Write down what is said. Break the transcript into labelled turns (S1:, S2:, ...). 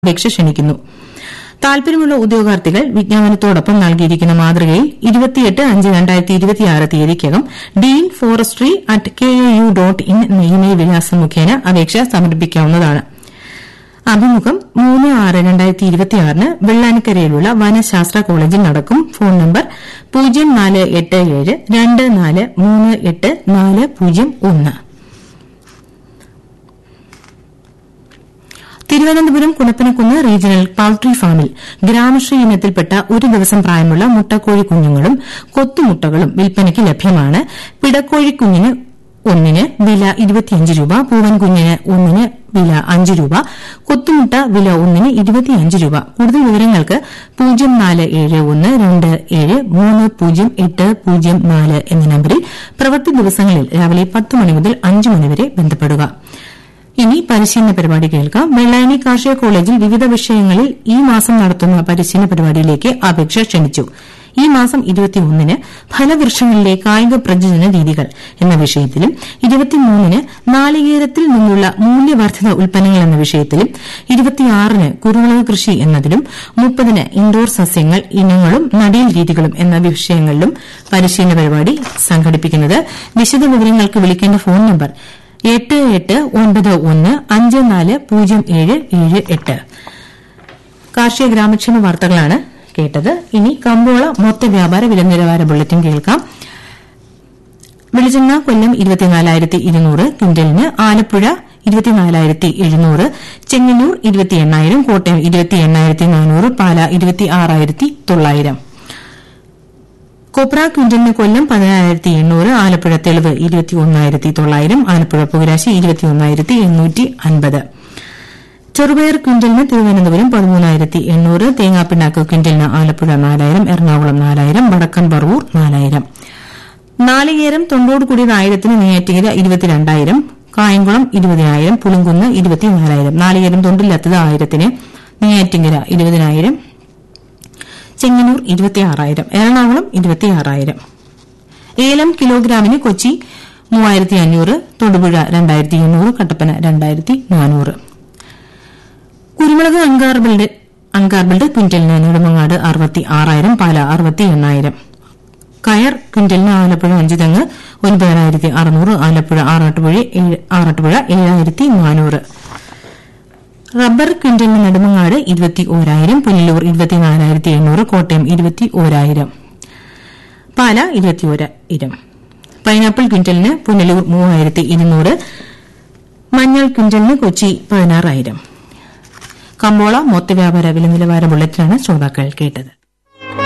S1: അപേക്ഷ ക്ഷണിക്കുന്നു താൽപര്യമുള്ള ഉദ്യോഗാർത്ഥികൾ വിജ്ഞാപനത്തോടൊപ്പം നൽകിയിരിക്കുന്ന മാതൃകയിൽ ഇരുപത്തിയെട്ട് അഞ്ച് രണ്ടായിരത്തി ഇരുപത്തിയാറ് തീയതിക്കകം dean forestry at K A U dot in എന്ന ഇമെയിൽ വിലാസം മുഖേന അപേക്ഷ സമർപ്പിക്കാവുന്നതാണ് അഭിമുഖം മൂന്ന് ആറ് രണ്ടായിരത്തി ഇരുപത്തിയാറിന് വെള്ളാനിക്കരയിലുള്ള വനശാസ്ത്ര കോളേജിൽ നടക്കും ഫോൺ നമ്പർ പൂജ്യം നാല് എട്ട് ഏഴ് രണ്ട് നാല് മൂന്ന് എട്ട് നാല് പൂജ്യം ഒന്ന് തിരുവനന്തപുരം കുണപ്പനക്കുന്ന് റീജിയണൽ പൌൾട്രി ഫാമിൽ ഗ്രാമശ്രീ ഇനത്തിൽപ്പെട്ട ഒരു ദിവസം പ്രായമുള്ള മുട്ടക്കോഴി കുഞ്ഞുങ്ങളും കൊത്തുമുട്ടകളും വിൽപ്പനയ്ക്ക് ലഭ്യമാണ് പിടക്കോഴി കുഞ്ഞിന് ഒന്നിന് വില ഇരുപത്തിയഞ്ച് രൂപ പൂവൻ കുഞ്ഞിന് ഒന്നിന് വില അഞ്ച് രൂപ കൊത്തുമുട്ട വില ഒന്നിന് ഇരുപത്തിയഞ്ച് രൂപ കൂടുതൽ വിവരങ്ങൾക്ക് പൂജ്യം നാല് ഏഴ് ഒന്ന് രണ്ട് ഏഴ് മൂന്ന് പൂജ്യം എട്ട് പൂജ്യം നാല് എന്ന നമ്പറിൽ പ്രവൃത്തി ദിവസങ്ങളിൽ രാവിലെ പത്ത് മണി മുതൽ അഞ്ച് മണിവരെ ബന്ധപ്പെടുക ഇനി പരിശീലന പരിപാടി കേൾക്കാം വെള്ളായണി കാർഷിക കോളേജിൽ വിവിധ വിഷയങ്ങളിൽ ഈ മാസം നടത്തുന്ന പരിശീലന പരിപാടിയിലേക്ക് അപേക്ഷ ക്ഷണിച്ചു ഈ മാസം ഇരുപത്തിയൊന്നിന് ഫലവൃക്ഷങ്ങളിലെ കായിക പ്രജനന രീതികൾ എന്ന വിഷയത്തിലും ഇരുപത്തിമൂന്നിന് നാളികേരത്തിൽ നിന്നുള്ള മൂല്യവർദ്ധിത ഉൽപ്പന്നങ്ങൾ എന്ന വിഷയത്തിലും ഇരുപത്തിയാറിന് കുരുമുളക് കൃഷി എന്നതിലും മുപ്പതിന് ഇൻഡോർ സസ്യങ്ങൾ ഇനങ്ങളും നടീൽ രീതികളും എന്ന വിഷയങ്ങളിലും പരിശീലന പരിപാടി സംഘടിപ്പിക്കുന്നത് വിശദവിവരങ്ങൾക്ക് വിളിക്കേണ്ട ഫോൺ നമ്പർ എട്ട് എട്ട് ഒൻപത് ഒന്ന് അഞ്ച് നാല് പൂജ്യം ഏഴ് ഏഴ് എട്ട് കാർഷിക ഗ്രാമക്ഷേമ വാർത്തകളാണ് കേട്ടത് ഇനി കമ്പോള മൊത്ത വ്യാപാര വില നിലവാര ബുള്ളറ്റിൻ കേൾക്കാം വെളിച്ചെണ്ണ കൊല്ലം ഇരുപത്തിനാലായിരത്തി ഇരുന്നൂറ് ക്വിന്റലിന് ആലപ്പുഴ ഇരുപത്തിനാലായിരത്തി എഴുന്നൂറ് ചെങ്ങന്നൂർ ഇരുപത്തി എണ്ണായിരം കോട്ടയം ഇരുപത്തി എണ്ണായിരത്തി നാനൂറ് പാല ഇരുപത്തി ആറായിരത്തി തൊള്ളായിരം കൊപ്ര ക്വിന്റലിന് കൊല്ലം പതിനായിരത്തി എണ്ണൂറ് ആലപ്പുഴ തെളിവ് ഇരുപത്തി ഒന്നായിരത്തി തൊള്ളായിരം ആലപ്പുഴ പുകരാശി ഇരുപത്തി ഒന്നായിരത്തി എണ്ണൂറ്റി അൻപത് ചെറുപയർ ക്വിന്റലിന് തിരുവനന്തപുരം പതിമൂന്നായിരത്തി എണ്ണൂറ് തേങ്ങാപ്പിണ്ണാക്ക് ക്വിന്റലിന് ആലപ്പുഴ നാലായിരം എറണാകുളം നാലായിരം വടക്കൻ പറവൂർ നാലായിരം നാളികേരം തൊണ്ടോട് കൂടിയത് ആയിരത്തിന് നെയ്യാറ്റിങ്കര ഇരുപത്തിരണ്ടായിരം കായംകുളം ഇരുപതിനായിരം പുളിങ്കുന്ന് ഇരുപത്തിനാലായിരം നാളികേരം തൊണ്ടില്ലാത്തത് ആയിരത്തിന് നെയ്യാറ്റിങ്കര ഇരുപതിനായിരം ചെങ്ങന്നൂർ ഇരുപത്തിയാറായിരം എറണാകുളം ഇരുപത്തിയാറായിരം ഏലം കിലോഗ്രാമിന് കൊച്ചി മൂവായിരത്തി അഞ്ഞൂറ് തൊടുപുഴ രണ്ടായിരത്തി എണ്ണൂറ് കട്ടപ്പന രണ്ടായിരത്തി നാനൂറ് കുരുമുളക് അൺഗാർബിൾഡ് അൺഗാർബിൾഡ് ക്വിന്റലിന് നെടുമങ്ങാട് അറുപത്തി ആറായിരം പാല അറുപത്തി എണ്ണായിരം കയർ ക്വിന്റലിന് ആലപ്പുഴ അഞ്ചുതെങ്ങ് ഒൻപതിനായിരത്തി അറുന്നൂറ് ആലപ്പുഴ ആറാട്ടുപുഴ ഏഴ്- ആറാട്ടുപുഴ ഏഴായിരത്തി നാനൂറ് റബ്ബർ ക്വിന്റലിന് നെടുമങ്ങാട് ഇരുപത്തി ഓരായിരം പുനലൂർ ഇരുപത്തിനാലായിരത്തി എണ്ണൂറ് കോട്ടയം ഇരുപത്തി ഓരായിരം പാല ഇരുപത്തി ഓരായിരം പൈനാപ്പിൾ ക്വിന്റലിന് പുനലൂർ മൂവായിരത്തി ഇരുന്നൂറ് മഞ്ഞൾ ക്വിന്റലിന് കൊച്ചി പതിനാറായിരം കമ്പോള മൊത്ത വ്യാപാര വില നിലവാര ബുള്ളറ്റിനാണ് ശ്രോതാക്കൾ കേട്ടത്